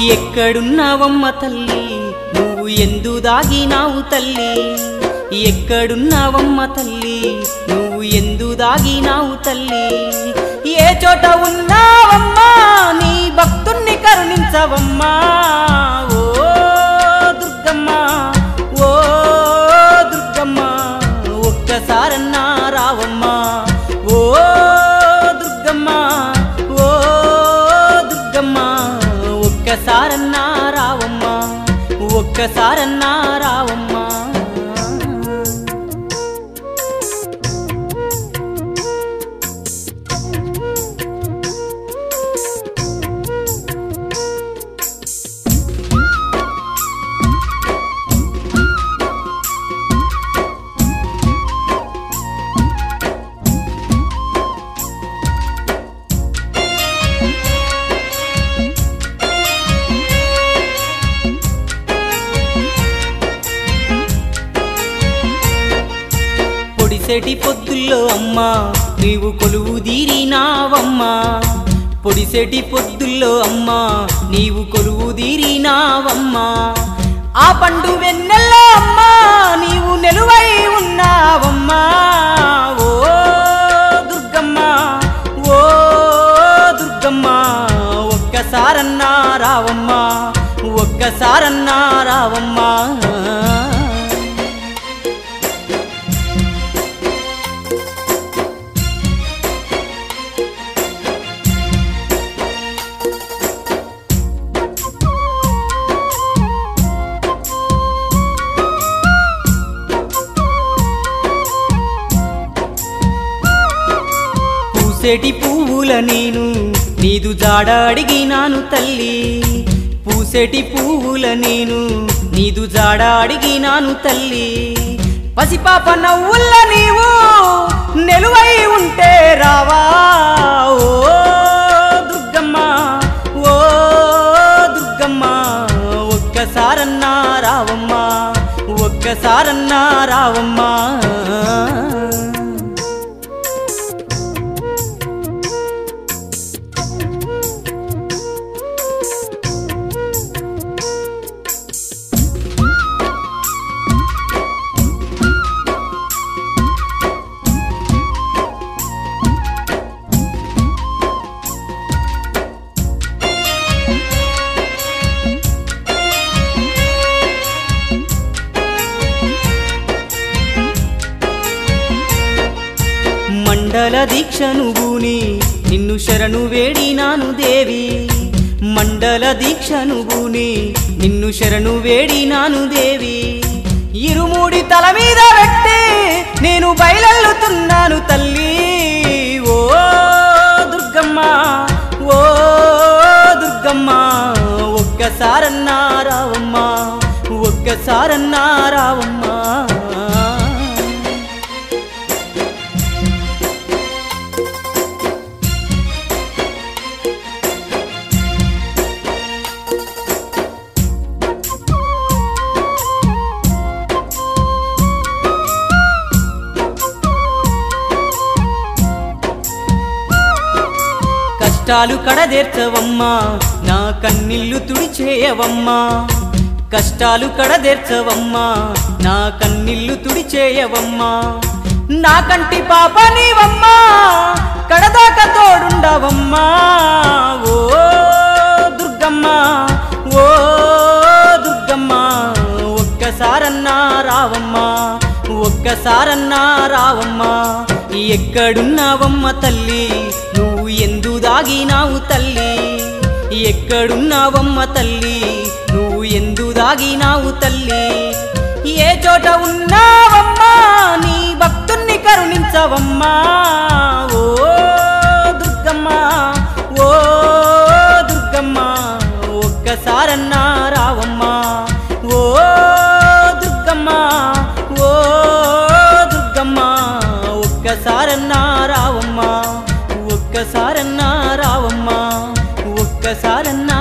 ఎక్కడున్నావమ్మ తల్లి నువ్వు ఎందు దాగినావు తల్లి ఎక్కడున్నావమ్మ తల్లి నువ్వు ఎందు దాగినావు తల్లి ఏ చోట ఉన్నావమ్మా నీ భక్తుణ్ణి కరుణించవమ్మా ఓ దుర్గమ్మ ఓ దుర్గమ్మ ఒక్కసారన్నా రావమ్మా ఓ దుర్గమ్మ ఓ దుర్గమ్మ ఒక్కసారన్నా రావమ్మా ఒక్కసారన్నా రావమ్మా పొడిసెటి పొద్దుల్లో అమ్మా నీవు కొలువు తీరినావమ్మా పొడిసెటి పొద్దుల్లో అమ్మా నీవు కొలువు తీరినావమ్మా ఆ పండు వెన్నెల్లో అమ్మా నీవు నెలువై ఉన్నావమ్మా ఓ దుర్గమ్మ ఓ దుర్గమ్మ ఒక్కసారన్నా రావమ్మా ఒక్కసారన్నా రావమ్మా పూసేటి పువ్వుల నేను నీదు జాడ అడిగినాను తల్లి పూసేటి పువ్వుల నేను నీదు జాడ అడిగినాను తల్లి పసిపాప నవ్వుల్ల నీవు నెలువై ఉంటే రావా ఓ దుర్గమ్మ ఓ దుర్గమ్మ ఒక్కసారన్నా రావమ్మా ఒక్కసారన్నా రావమ్మా మండల దీక్షను బూని నిన్ను శరణు వేడినాను దేవి మండల దీక్షను బూని నిన్ను శరణు వేడినాను దేవి ఇరుముడి తల మీద పెట్టి నేను బయలెల్లుతున్నాను తల్లి ఓ దుర్గమ్మ ఓ దుర్గమ్మ ఒక్కసారన్నా రావమ్మా ఒక్కసారన్నా రావమ్మా కష్టాలు కడదేర్చవమ్మా నా కన్నీళ్లు తుడిచేయవమ్మా కష్టాలు కడదేర్చవమ్మా నా కన్నీళ్లు తుడిచేయవమ్మా నా కంటి పాప నీవమ్మా కడదాక తోడుండవమ్మా ఓ దుర్గమ్మ ఓ దుర్గమ్మ ఒక్కసారన్నా రావమ్మా ఒక్కసారన్నా రావమ్మా ఎక్కడున్నావమ్మ తల్లి నువ్వు ఎందు దాగినావు తల్లి ఎక్కడున్నావమ్మ తల్లి నువ్వు ఎందు దాగినావు తల్లి ఏ చోట ఉన్నావమ్మా నీ భక్తుణ్ణి కరుణించవమ్మా ఓ దుర్గమ్మ ఓ దుర్గమ్మ ఒక్కసారన్నా రావమ్మా ఓ దుర్గమ్మ ఓ దుర్గమ్మ ఒక్కసారన్నా రావమ్మా ఒక్కసారన్నా రావమ్మా ఒక్కసారన్నా